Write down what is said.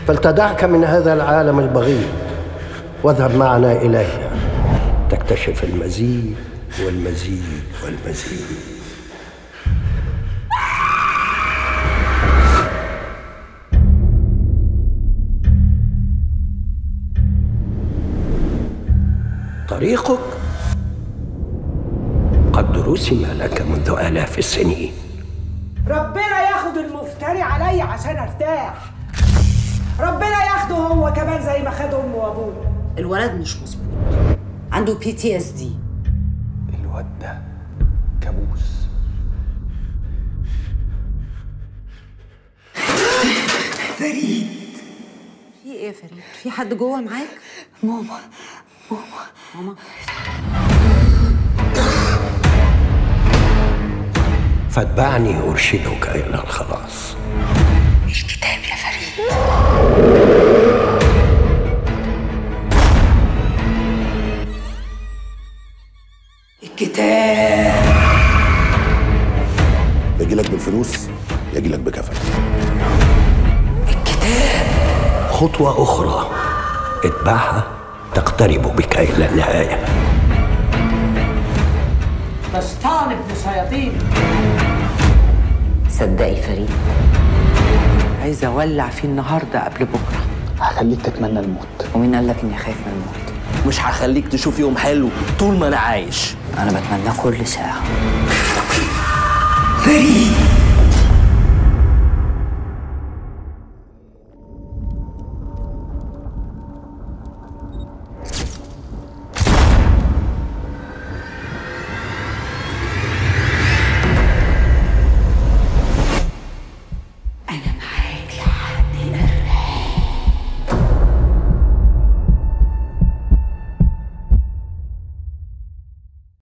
فلتدعك من هذا العالم البغيض واذهب معنا إليها تكتشف المزيد والمزيد والمزيد طريقك قد رسم لك منذ آلاف السنين ربنا ياخد المفتري عليا عشان ارتاح ربنا ياخده هو كمان زي ما خد امه وابوه الولد مش مظبوط عنده بي تي اس دي الواد ده كابوس في ايه يا فريد في حد جوه معاك ماما ماما فاتبعني أرشدك إلى الخلاص الكتاب يا فريد الكتاب يجي لك بالفلوس يجي لك بكفن خطوة أخرى اتبعها تقترب بك إلى النهاية بشطان ابن شياطين صدقي فريد عايزه اولع فيه النهارده قبل بكره هخليك تتمنى الموت ومين قال لك اني خايف من الموت مش هخليك تشوف يوم حلو طول ما انا عايش انا بتمناه كل ساعه فريد